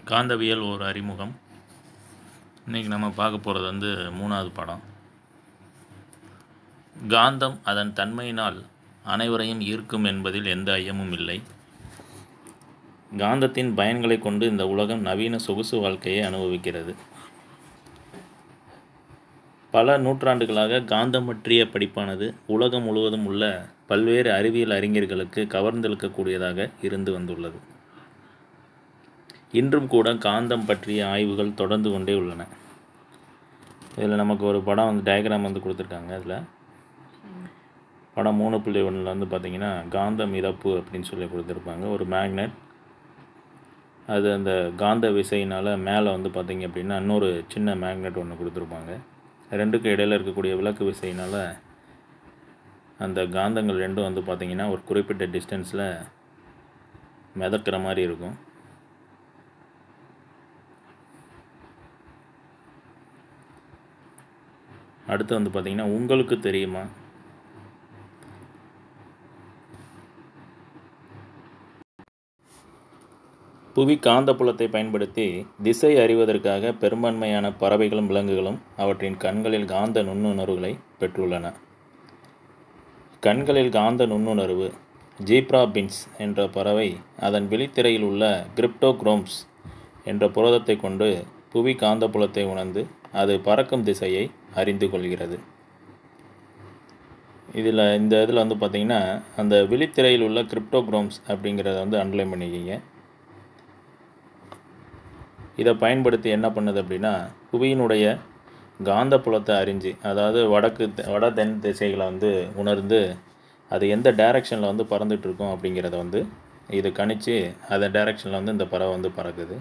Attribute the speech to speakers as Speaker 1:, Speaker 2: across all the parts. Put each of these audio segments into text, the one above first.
Speaker 1: காந்தவியல் ஒரு அறிமுகம் இன்றைக்கி நம்ம பார்க்க போகிறது வந்து மூணாவது படம் காந்தம் அதன் தன்மையினால் அனைவரையும் ஈர்க்கும் என்பதில் எந்த ஐயமும் இல்லை காந்தத்தின் பயன்களை கொண்டு இந்த உலகம் நவீன சொகுசு வாழ்க்கையை அனுபவிக்கிறது பல நூற்றாண்டுகளாக காந்தம் பற்றிய படிப்பானது உலகம் முழுவதும் உள்ள பல்வேறு அறிவியல் அறிஞர்களுக்கு கவர்ந்தெழுக்கக்கூடியதாக இருந்து வந்துள்ளது இன்றும் கூட காந்தம் பற்றிய ஆய்வுகள் தொடர்ந்து கொண்டே உள்ளன இதில் நமக்கு ஒரு படம் வந்து டயக்ராம் வந்து கொடுத்துருக்காங்க அதில் படம் மூணு புள்ளி ஒன்றில் வந்து பார்த்திங்கன்னா காந்த மிதப்பு அப்படின்னு சொல்லி கொடுத்துருப்பாங்க ஒரு மேக்னெட் அது அந்த காந்த விசையினால் மேலே வந்து பார்த்திங்க அப்படின்னா இன்னொரு சின்ன மேக்னெட் ஒன்று கொடுத்துருப்பாங்க ரெண்டுக்கும் இடையில் இருக்கக்கூடிய விளக்கு விசையினால் அந்த காந்தங்கள் ரெண்டும் வந்து பார்த்திங்கன்னா ஒரு குறிப்பிட்ட டிஸ்டன்ஸில் மிதக்கிற மாதிரி இருக்கும் அடுத்து வந்து பார்த்திங்கன்னா உங்களுக்கு தெரியுமா புவி காந்தப்புலத்தை பயன்படுத்தி திசை அறிவதற்காக பெரும்பான்மையான பறவைகளும் விலங்குகளும் அவற்றின் கண்களில் காந்த நுண்ணுணர்வுகளை பெற்றுள்ளன கண்களில் காந்த நுண்ணுணர்வு ஜீப்ரா பின்ஸ் என்ற பறவை அதன் விழித்திரையில் உள்ள கிரிப்டோக்ரோம்ஸ் என்ற புரதத்தை கொண்டு புவி காந்தப்புலத்தை உணர்ந்து அது பறக்கும் திசையை அறிந்து கொள்கிறது இதில் இந்த இதில் வந்து பார்த்திங்கன்னா அந்த விழித்திரையில் உள்ள கிரிப்டோக்ரோம்ஸ் அப்படிங்கிறத வந்து அண்டர்லைன் பண்ணிக்கிங்க இதை பயன்படுத்தி என்ன பண்ணுது அப்படின்னா புவியினுடைய காந்த புலத்தை அறிஞ்சு அதாவது வடக்கு வட தென் திசைகளை வந்து உணர்ந்து அது எந்த டைரக்ஷனில் வந்து பறந்துட்டுருக்கோம் அப்படிங்கிறத வந்து இது கணிச்சு அந்த டைரக்ஷனில் வந்து இந்த பறவை வந்து பறக்குது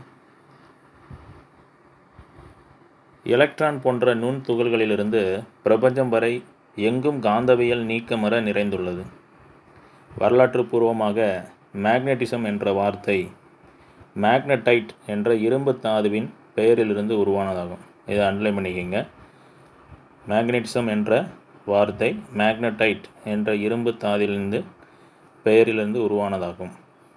Speaker 1: எலக்ட்ரான் போன்ற நுண் துகள்களிலிருந்து பிரபஞ்சம் வரை எங்கும் காந்தவியல் நீக்கமர நிறைந்துள்ளது வரலாற்று பூர்வமாக மேக்னட்டிசம் என்ற வார்த்தை மேக்னடைட் என்ற இரும்பு தாதுவின் பெயரிலிருந்து உருவானதாகும் இதை அண்டர்லைன் பண்ணிக்கோங்க மேக்னட்டிசம் என்ற வார்த்தை மேக்னடைட் என்ற இரும்பு தாதிலிருந்து பெயரிலிருந்து உருவானதாகும்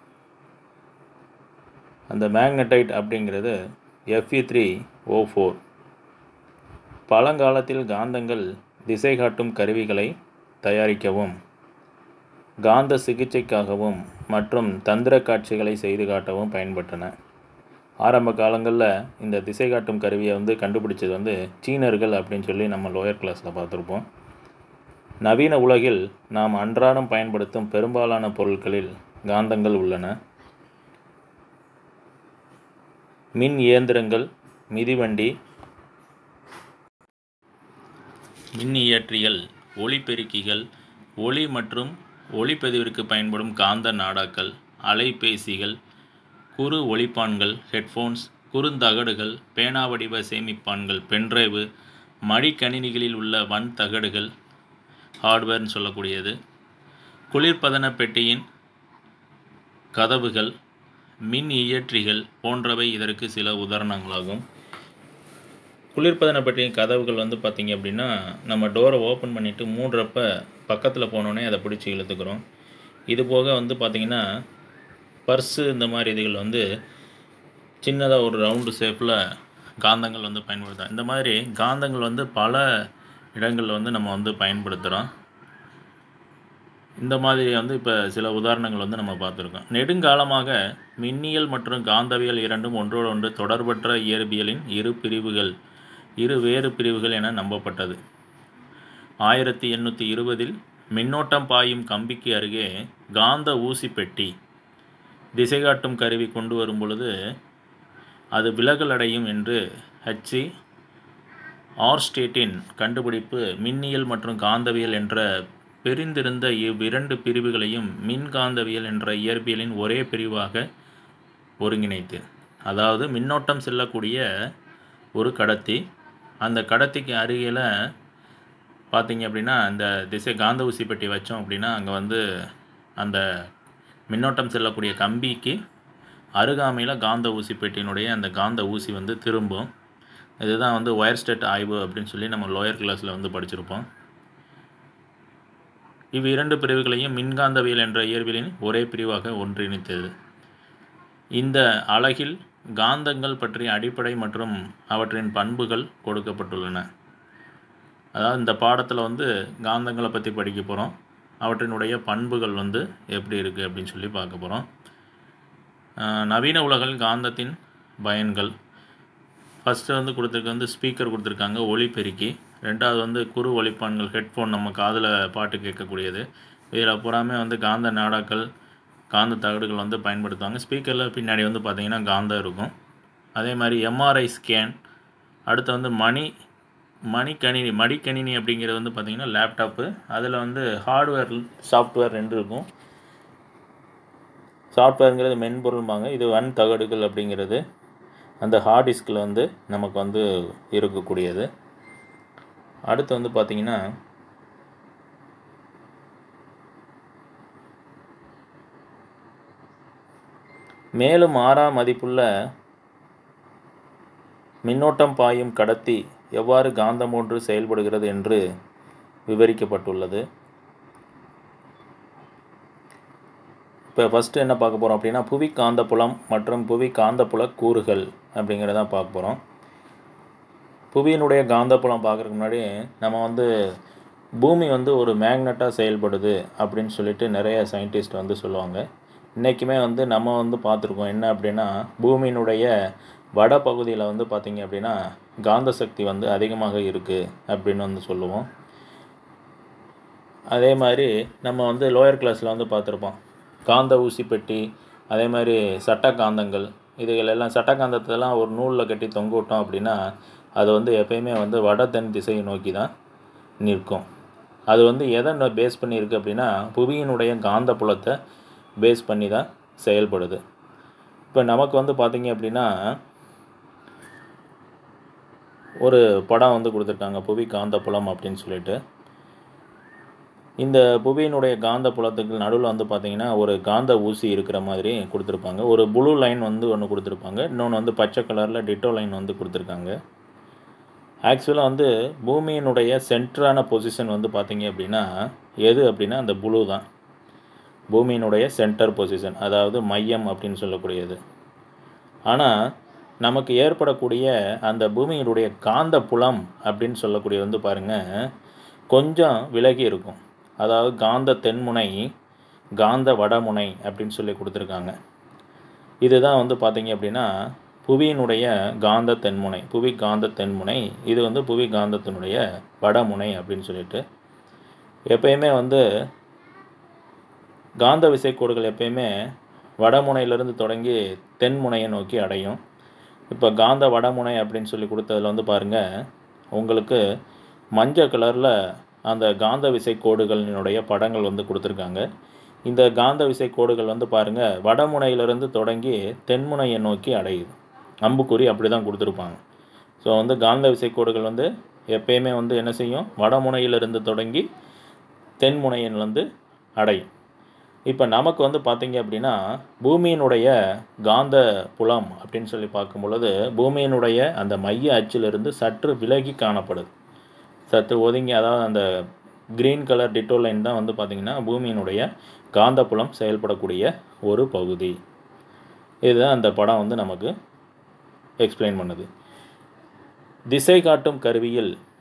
Speaker 1: அந்த மேக்னடைட் அப்படிங்கிறது எஃப்இ த்ரீ ஓ ஃபோர் பழங்காலத்தில் காந்தங்கள் திசை காட்டும் கருவிகளை தயாரிக்கவும் காந்த சிகிச்சைக்காகவும் மற்றும் தந்திர காட்சிகளை செய்து காட்டவும் பயன்பட்டன ஆரம்ப காலங்களில் இந்த திசை காட்டும் கருவியை வந்து கண்டுபிடிச்சது வந்து சீனர்கள் அப்படின்னு சொல்லி நம்ம லோயர் கிளாஸில் பார்த்துருப்போம் நவீன உலகில் நாம் அன்றாடம் பயன்படுத்தும் பெரும்பாலான பொருட்களில் காந்தங்கள் உள்ளன மின் இயந்திரங்கள் மிதிவண்டி மின் இயற்றிகள் ஒளிபெருக்கிகள் ஒளி மற்றும் ஒளிப்பதிவிற்கு பயன்படும் காந்த நாடாக்கள் அலைபேசிகள் குறு ஒளிப்பான்கள் ஹெட்ஃபோன்ஸ் குறுந்தகடுகள் பேனா வடிவ சேமிப்பான்கள் பென்ட்ரைவு மடிக்கணினிகளில் உள்ள வன் தகடுகள் ஹார்ட்வேர்னு சொல்லக்கூடியது குளிர்பதன பெட்டியின் கதவுகள் மின் இயற்றிகள் போன்றவை இதற்கு சில உதாரணங்களாகும் குளிர்பதன பெட்டியின் கதவுகள் வந்து பார்த்திங்க அப்படின்னா நம்ம டோரை ஓப்பன் பண்ணிவிட்டு மூடுறப்ப பக்கத்தில் போனோடனே அதை பிடிச்சி இழுத்துக்கிறோம் இது போக வந்து பார்த்திங்கன்னா பர்ஸு இந்த மாதிரி இதுகள் வந்து சின்னதாக ஒரு ரவுண்டு ஷேப்பில் காந்தங்கள் வந்து பயன்படுத்துகிறோம் இந்த மாதிரி காந்தங்கள் வந்து பல இடங்களில் வந்து நம்ம வந்து பயன்படுத்துகிறோம் இந்த மாதிரி வந்து இப்போ சில உதாரணங்கள் வந்து நம்ம பார்த்துருக்கோம் நெடுங்காலமாக மின்னியல் மற்றும் காந்தவியல் இரண்டும் ஒன்றோடு ஒன்று தொடர்பற்ற இயற்பியலின் இரு பிரிவுகள் இரு வேறு பிரிவுகள் என நம்பப்பட்டது ஆயிரத்தி எண்ணூற்றி இருபதில் மின்னோட்டம் பாயும் கம்பிக்கு அருகே காந்த ஊசி பெட்டி திசை காட்டும் கருவி கொண்டு வரும் பொழுது அது விலகல் அடையும் என்று ஹச்சி ஆர்ஸ்டேட்டின் கண்டுபிடிப்பு மின்னியல் மற்றும் காந்தவியல் என்ற பிரிந்திருந்த இவ்விரண்டு பிரிவுகளையும் மின்காந்தவியல் என்ற இயற்பியலின் ஒரே பிரிவாக ஒருங்கிணைத்து அதாவது மின்னோட்டம் செல்லக்கூடிய ஒரு கடத்தி அந்த கடத்திக்கு அருகில் பார்த்திங்க அப்படின்னா அந்த திசை காந்த ஊசி பெட்டி வச்சோம் அப்படின்னா அங்கே வந்து அந்த மின்னோட்டம் செல்லக்கூடிய கம்பிக்கு அருகாமையில் காந்த ஊசி பெட்டியினுடைய அந்த காந்த ஊசி வந்து திரும்பும் இதுதான் வந்து ஒயர் ஸ்டெட் ஆய்வு அப்படின்னு சொல்லி நம்ம லோயர் கிளாஸில் வந்து படிச்சிருப்போம் இவ் இரண்டு பிரிவுகளையும் மின்காந்தவியல் என்ற இயற்பியலின் ஒரே பிரிவாக ஒன்றிணைத்தது இந்த அலகில் காந்தங்கள் பற்றிய அடிப்படை மற்றும் அவற்றின் பண்புகள் கொடுக்கப்பட்டுள்ளன அதாவது இந்த பாடத்தில் வந்து காந்தங்களை பற்றி படிக்க போகிறோம் அவற்றினுடைய பண்புகள் வந்து எப்படி இருக்குது அப்படின்னு சொல்லி பார்க்க போகிறோம் நவீன உலகில் காந்தத்தின் பயன்கள் ஃபஸ்ட்டு வந்து கொடுத்துருக்க வந்து ஸ்பீக்கர் கொடுத்துருக்காங்க ஒலிபெருக்கி ரெண்டாவது வந்து குறு ஒலிப்பான்கள் ஹெட்ஃபோன் நம்ம காதில் பாட்டு கேட்கக்கூடியது இதில் பூராமே வந்து காந்த நாடாக்கள் காந்த தகடுகள் வந்து பயன்படுத்துவாங்க ஸ்பீக்கரில் பின்னாடி வந்து பார்த்திங்கன்னா காந்தம் இருக்கும் அதே மாதிரி எம்ஆர்ஐ ஸ்கேன் அடுத்து வந்து மணி மணிக்கணினி மடிக்கணினி அப்படிங்கிறது வந்து பார்த்திங்கன்னா லேப்டாப்பு அதில் வந்து ஹார்ட்வேர் சாஃப்ட்வேர் ரெண்டு இருக்கும் சாஃப்ட்வேருங்கிறது மென்பொருள்பாங்க இது வன் தகடுகள் அப்படிங்கிறது அந்த ஹார்ட் டிஸ்கில் வந்து நமக்கு வந்து இருக்கக்கூடியது அடுத்து வந்து பார்த்திங்கன்னா மேலும் ஆறா மதிப்புள்ள மின்னோட்டம் பாயும் கடத்தி எவ்வாறு காந்தம் ஒன்று செயல்படுகிறது என்று விவரிக்கப்பட்டுள்ளது இப்போ ஃபஸ்ட்டு என்ன பார்க்க போகிறோம் அப்படின்னா புவி காந்தப்புலம் மற்றும் புவி காந்தப்புல கூறுகள் அப்படிங்கிறதான் பார்க்க போகிறோம் புவியினுடைய காந்தப்புலம் பார்க்குறதுக்கு முன்னாடி நம்ம வந்து பூமி வந்து ஒரு மேக்னெட்டாக செயல்படுது அப்படின்னு சொல்லிட்டு நிறைய சயின்டிஸ்ட் வந்து சொல்லுவாங்க இன்றைக்குமே வந்து நம்ம வந்து பார்த்துருக்கோம் என்ன அப்படின்னா பூமியினுடைய வட பகுதியில் வந்து பார்த்திங்க அப்படின்னா காந்த சக்தி வந்து அதிகமாக இருக்குது அப்படின்னு வந்து சொல்லுவோம் அதே மாதிரி நம்ம வந்து லோயர் கிளாஸில் வந்து பார்த்துருப்போம் காந்த ஊசி பெட்டி அதே மாதிரி சட்ட காந்தங்கள் இதுகள் எல்லாம் சட்ட காந்தத்தெல்லாம் ஒரு நூலில் கட்டி தொங்க விட்டோம் அப்படின்னா அது வந்து எப்பயுமே வந்து வட தென் திசையை நோக்கி தான் நிற்கும் அது வந்து எதை பேஸ் பண்ணியிருக்கு அப்படின்னா புவியினுடைய காந்த புலத்தை பேஸ் பண்ணி தான் செயல்படுது இப்போ நமக்கு வந்து பார்த்திங்க அப்படின்னா ஒரு படம் வந்து கொடுத்துருக்காங்க புவி காந்த புலம் அப்படின்னு சொல்லிட்டு இந்த புவியினுடைய காந்த புலத்துக்கு நடுவில் வந்து பார்த்திங்கன்னா ஒரு காந்த ஊசி இருக்கிற மாதிரி கொடுத்துருப்பாங்க ஒரு ப்ளூ லைன் வந்து ஒன்று கொடுத்துருப்பாங்க இன்னொன்று வந்து பச்சை கலரில் டிட்டோ லைன் வந்து கொடுத்துருக்காங்க ஆக்சுவலாக வந்து பூமியினுடைய சென்டரான பொசிஷன் வந்து பார்த்திங்க அப்படின்னா எது அப்படின்னா அந்த ப்ளூ தான் பூமியினுடைய சென்டர் பொசிஷன் அதாவது மையம் அப்படின்னு சொல்லக்கூடியது ஆனால் நமக்கு ஏற்படக்கூடிய அந்த பூமியினுடைய காந்த புலம் அப்படின்னு சொல்லக்கூடிய வந்து பாருங்கள் கொஞ்சம் விலகி இருக்கும் அதாவது காந்த தென்முனை காந்த வடமுனை அப்படின்னு சொல்லி கொடுத்துருக்காங்க இதுதான் வந்து பார்த்திங்க அப்படின்னா புவியினுடைய காந்த தென்முனை புவி காந்த தென்முனை இது வந்து புவி காந்தத்தினுடைய வடமுனை அப்படின்னு சொல்லிட்டு எப்பயுமே வந்து காந்த விசைக்கோடுகள் எப்பயுமே வடமுனையிலிருந்து தொடங்கி தென்முனையை நோக்கி அடையும் இப்போ காந்த வடமுனை அப்படின்னு சொல்லி கொடுத்ததில் வந்து பாருங்கள் உங்களுக்கு மஞ்சள் கலரில் அந்த காந்த விசை கோடுகளினுடைய படங்கள் வந்து கொடுத்துருக்காங்க இந்த காந்த விசை கோடுகள் வந்து பாருங்கள் வடமுனையிலிருந்து தொடங்கி தென்முனையை நோக்கி அடையுது அம்புக்குறி அப்படி தான் கொடுத்துருப்பாங்க ஸோ வந்து காந்த விசை கோடுகள் வந்து எப்பயுமே வந்து என்ன செய்யும் வடமுனையிலிருந்து தொடங்கி தென்முனையின் வந்து அடையும் இப்போ நமக்கு வந்து பார்த்திங்க அப்படின்னா பூமியினுடைய காந்த புலம் அப்படின்னு சொல்லி பார்க்கும் பொழுது பூமியினுடைய அந்த மைய அச்சிலிருந்து சற்று விலகி காணப்படுது சற்று ஒதுங்கி அதாவது அந்த க்ரீன் கலர் டிட்டோ லைன் தான் வந்து பார்த்திங்கன்னா பூமியினுடைய காந்தப்புலம் செயல்படக்கூடிய ஒரு பகுதி இதுதான் அந்த படம் வந்து நமக்கு எக்ஸ்பிளைன் பண்ணுது திசை காட்டும் கருவியில்